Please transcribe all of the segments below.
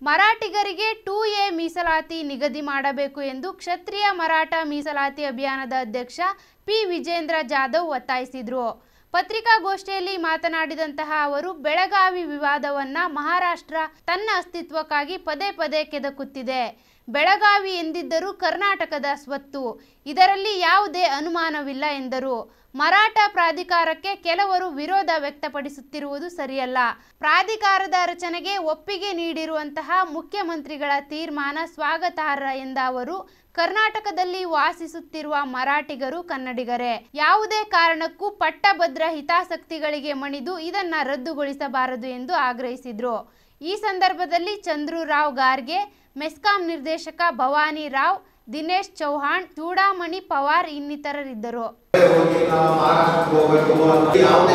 ಮರಾಠಿಗರಿಗೆ two A ಮೀಸಲಾತಿ ನಿಗದಿ ಮಾಡಬೇಕು ಎಂದು ಕ್ಷತ್ರಿಯ ಮರಾಠ ಮೀಸಲಾತಿ ಅಭಿಯಾನದ ಅಧ್ಯಕ್ಷ ಪಿ ವಿಜೇಂದ್ರ ಜಾಧವ್ ಒತ್ತಾಯಿಸಿದರು ಪತ್ರಿಕಾಗೋಷ್ಠಿಯಲ್ಲಿ ಮಾತನಾಡಿದಂತಹ ಅವರು ಬೆಳಗಾವಿ ವಿವಾದವನ್ನ ಮಹಾರಾಷ್ಟ್ರ ತನ್ನ ಅಸ್ತಿತ್ವಕ್ಕಾಗಿ ಪದೇ ಪದೇ ಕೆದಕುತ್ತಿದೆ ಬೆಳಗಾವಿ ಎಂದಿದ್ದರೂ ಕರ್ನಾಟಕದ ಸ್ವತ್ತು ಇದರಲ್ಲಿ ಯಾವುದೇ ಅನುಮಾನವಿಲ್ಲ ಎಂದರು ಮರಾಠ ಪ್ರಾಧಿಕಾರಕ್ಕೆ ಕೆಲವರು ವಿರೋಧ ವ್ಯಕ್ತಪಡಿಸುತ್ತಿರುವುದು ಸರಿಯಲ್ಲ ಪ್ರಾಧಿಕಾರದ ರಚನೆಗೆ ಒಪ್ಪಿಗೆ ನೀಡಿರುವಂತಹ ಮುಖ್ಯಮಂತ್ರಿಗಳ ತೀರ್ಮಾನ ಸ್ವಾಗತಾರ್ಹ ಎಂದ ಅವರು ಕರ್ನಾಟಕದಲ್ಲಿ ವಾಸಿಸುತ್ತಿರುವ ಮರಾಠಿಗರು ಕನ್ನಡಿಗರೇ ಯಾವುದೇ ಕಾರಣಕ್ಕೂ ಪಟ್ಟಭದ್ರ ಹಿತಾಸಕ್ತಿಗಳಿಗೆ ಮಣಿದು ಇದನ್ನ ರದ್ದುಗೊಳಿಸಬಾರದು ಎಂದು ಆಗ್ರಹಿಸಿದ್ರು ಈ ಸಂದರ್ಭದಲ್ಲಿ ಚಂದ್ರುರಾವ್ ಗಾರ್ಗೆ ಮೆಸ್ಕಾಂ ನಿರ್ದೇಶಕ ಭವಾನಿ ರಾವ್ ದಿನೇಶ್ ಚೌಹಾಣ್ ಚೂಡಾಮಣಿ ಪವಾರ್ ಇನ್ನಿತರರಿದ್ದರು ಹೋಗಿ ನಾವು ಮಹಾರಾಷ್ಟ್ರಕ್ಕೆ ಹೋಗ್ಬೇಕು ಅಂತ ಯಾವುದೇ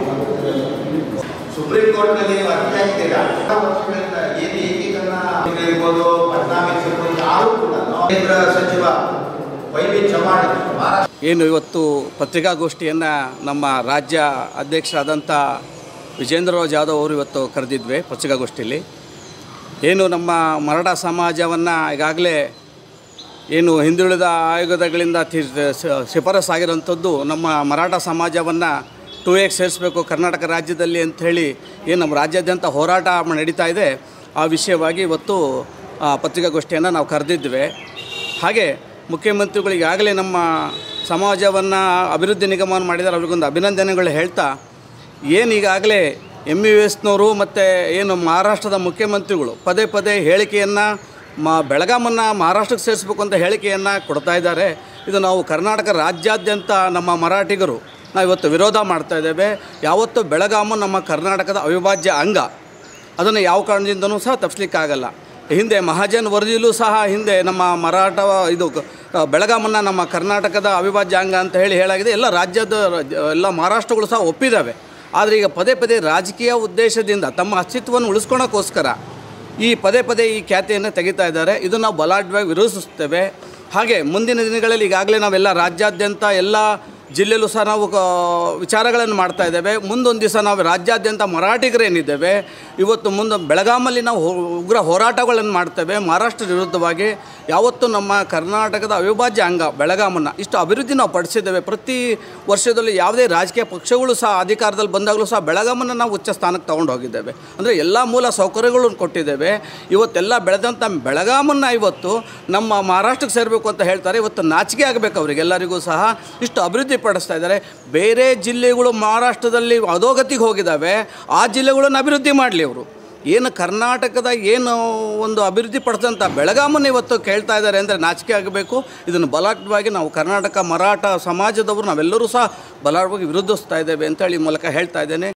ಸುಪ್ರೀಂ ಕೋರ್ಟ್ ನಲ್ಲಿ ನೀವು ಅರ್ಜಿ ಹಾಕ್ತೀರಾ ಆ ವರ್ಷಗಳಿಂದ ಏನು ಏಕೀಕರಣ ಇರ್ಬೋದು ಫಡ್ನಾವಿಸ್ ಇರ್ಬೋದು ಯಾರು ಕೂಡ ಕೇಂದ್ರ ಸಚಿವ ವೈ ವಿ ಚವಾಣ್ ಮಹಾರಾಷ್ಟ್ರ ಏನು ಇವತ್ತು ಪತ್ರಿಕಾಗೋಷ್ಠಿಯನ್ನು ನಮ್ಮ ರಾಜ್ಯ ಅಧ್ಯಕ್ಷರಾದಂಥ ವಿಜೇಂದ್ರರಾವ್ ಜಾಧವ್ ಅವರು ಇವತ್ತು ಕರೆದಿದ್ವಿ ಪತ್ರಿಕಾಗೋಷ್ಠಿಯಲ್ಲಿ ಏನು ನಮ್ಮ ಮರಾಠ ಸಮಾಜವನ್ನು ಈಗಾಗಲೇ ಏನು ಹಿಂದುಳಿದ ಆಯೋಗಗಳಿಂದ ತಿ- ಸ- ಶಿಫಾರಸ್ಸಾಗಿರೋಂಥದ್ದು ನಮ್ಮ ಮರಾಠ ಸಮಾಜವನ್ನು ಟೂ ಎಕ್ಸ್ ಸೇರಿಸಬೇಕು ಕರ್ನಾಟಕ ರಾಜ್ಯದಲ್ಲಿ ಅಂಥೇಳಿ ಏನು ನಮ್ಮ ರಾಜ್ಯಾದ್ಯಂತ ಹೋರಾಟ ನಡೀತಾ ಇದೆ ಆ ವಿಷಯವಾಗಿ ಇವತ್ತು ಆ, ಪತ್ರಿಕಾಗೋಷ್ಠಿಯನ್ನು ನಾವು ಕರೆದಿದ್ವಿ ಹಾಗೆ ಮುಖ್ಯಮಂತ್ರಿಗಳು ಈಗಾಗಲೇ ನಮ್ಮ ಸಮಾಜವನ್ನು ಅಭಿವೃದ್ಧಿ ನಿಗಮವನ್ನು ಮಾಡಿದ್ದಾರೆ ಅವ್ರಿಗೊಂದು ಅಭಿನಂದನೆಗಳು ಹೇಳ್ತಾ ಏನು ಈಗಾಗಲೇ ಎಮ್ ಯು ಎಸ್ನವರು ಮತ್ತು ಏನು ಮಹಾರಾಷ್ಟ್ರದ ಮುಖ್ಯಮಂತ್ರಿಗಳು ಪದೇ ಪದೇ ಹೇಳಿಕೆಯನ್ನು ಮಾ ಬೆಳಗಾಮನ್ನು ಮಹಾರಾಷ್ಟ್ರಕ್ಕೆ ಸೇರಿಸ್ಬೇಕು ಅಂತ ಹೇಳಿಕೆಯನ್ನು ಕೊಡ್ತಾ ಇದ್ದಾರೆ ಇದು ನಾವು ಕರ್ನಾಟಕ ರಾಜ್ಯಾದ್ಯಂತ ನಮ್ಮ ಮರಾಠಿಗರು ನಾವು ಇವತ್ತು ವಿರೋಧ ಮಾಡ್ತಾ ಇದ್ದೇವೆ ಯಾವತ್ತು ಬೆಳಗಾಮು ನಮ್ಮ ಕರ್ನಾಟಕದ ಅವಿಭಾಜ್ಯ ಅಂಗ ಅದನ್ನು ಯಾವ ಕಾರಣದಿಂದನೂ ಸಹ ತಪ್ಪಿಸ್ಲಿಕ್ಕಾಗಲ್ಲ ಹಿಂದೆ ಮಹಾಜನ್ ವರದಿಯಲ್ಲೂ ಸಹ ಹಿಂದೆ ನಮ್ಮ ಮರಾಠ ಇದು ಕ- ಬೆಳಗಾಮನ್ನು ನಮ್ಮ ಕರ್ನಾಟಕದ ಅವಿಭಾಜ್ಯ ಅಂಗ ಅಂತ ಹೇಳಿ ಹೇಳಾಗಿದೆ ಎಲ್ಲ ರಾಜ್ಯದ ರಾಜ್ಯ- ಎಲ್ಲ ಮಹಾರಾಷ್ಟ್ರಗಳು ಸಹ ಒಪ್ಪಿದ್ದಾವೆ ಆದರೆ ಈಗ ಪದೇ ಪದೇ ರಾಜಕೀಯ ಉದ್ದೇಶದಿಂದ ತಮ್ಮ ಅಸ್ತಿತ್ವವನ್ನು ಉಳಿಸ್ಕೊಳಕ್ಕೋಸ್ಕರ ಈ ಪದೇ ಪದೇ ಈ ಖ್ಯಾತಿಯನ್ನು ತೆಗಿತಾ ಇದ್ದಾರೆ ಇದು ನಾವು ಬಲಾಢ್ಯವಾಗಿ ವಿರೋಧಿಸುತ್ತೇವೆ ಹಾಗೆ ಮುಂದಿನ ದಿನಗಳಲ್ಲಿ ಈಗಾಗಲೇ ನಾವೆಲ್ಲ ರಾಜ್ಯಾದ್ಯಂತ ಎಲ್ಲ ಜಿಲ್ಲೆಯಲ್ಲೂ ಸಹ ನಾವು ಕ- ವಿಚಾರಗಳನ್ನು ಮಾಡ್ತಾ ಇದ್ದೇವೆ ಮುಂದೊಂದು ದಿವಸ ನಾವು ರಾಜ್ಯಾದ್ಯಂತ ಮರಾಠಿಗರೇನಿದ್ದೇವೆ ಇವತ್ತು ಮುಂದೆ ಬೆಳಗಾಮಲ್ಲಿ ನಾವು ಹೋ- ಉಗ್ರ ಹೋರಾಟಗಳನ್ನು ಮಾಡ್ತೇವೆ ಮಹಾರಾಷ್ಟ್ರ ವಿರುದ್ಧವಾಗಿ ಯಾವತ್ತು ನಮ್ಮ ಕರ್ನಾಟಕದ ಅವಿಭಾಜ್ಯ ಅಂಗ ಬೆಳಗಾಮನ್ನು ಇಷ್ಟು ಅಭಿವೃದ್ಧಿ ನಾವು ಪಡಿಸಿದ್ದೇವೆ ಪ್ರತಿ ವರ್ಷದಲ್ಲಿ ಯಾವುದೇ ರಾಜಕೀಯ ಪಕ್ಷಗಳು ಸಹ ಅಧಿಕಾರದಲ್ಲಿ ಬಂದಾಗಲೂ ಸಹ ಬೆಳಗಾಮನ್ನು ನಾವು ಉಚ್ಚ ಸ್ಥಾನಕ್ಕೆ ತಗೊಂಡು ಹೋಗಿದ್ದೇವೆ ಅಂದರೆ ಎಲ್ಲ ಮೂಲ ಸೌಕರ್ಯಗಳನ್ನು ಕೊಟ್ಟಿದ್ದೇವೆ ಇವತ್ತೆಲ್ಲ ಬೆಳೆದಂಥ ಬೆಳಗಾಮನ್ನು ಇವತ್ತು ನಮ್ಮ ಮಹಾರಾಷ್ಟ್ರಕ್ಕೆ ಸೇರಬೇಕು ಅಂತ ಹೇಳ್ತಾರೆ ಇವತ್ತು ನಾಚಿಕೆ ಆಗಬೇಕು ಅವರಿಗೆಲ್ಲರಿಗೂ ಸಹ ಇಷ್ಟು ಅಭಿವೃದ್ಧಿ ಪಡಿಸ್ತಾ ಇದ್ದಾರೆ ಬೇರೆ ಜಿಲ್ಲೆಗಳು ಮಹಾರಾಷ್ಟ್ರದಲ್ಲಿ ಅಧೋಗತಿಗೆ ಹೋಗಿದ್ದಾವೆ ಆ ಜಿಲ್ಲೆಗಳನ್ನು ಅಭಿವೃದ್ಧಿ ಮಾಡಲಿ ಅವರು ಏನು ಕರ್ನಾಟಕದ ಏನು ಒಂದು ಅಭಿವೃದ್ಧಿ ಪಡಿಸಿದಂಥ ಬೆಳಗಾಮನ್ನು ಇವತ್ತು ಕೇಳ್ತಾ ಇದ್ದಾರೆ ಅಂದರೆ ನಾಚಿಕೆ ಆಗಬೇಕು ಇದನ್ನು ಬಲಾಢ್ಯವಾಗಿ ನಾವು ಕರ್ನಾಟಕ ಮರಾಠ ಸಮಾಜದವರು ನಾವೆಲ್ಲರೂ ಸಹ ಬಲಾಢ್ಯವಾಗಿ ವಿರೋಧಿಸ್ತಾ ಇದ್ದೇವೆ ಅಂತೇಳಿ ಈ ಮೂಲಕ ಹೇಳ್ತಾ ಇದ್ದೇನೆ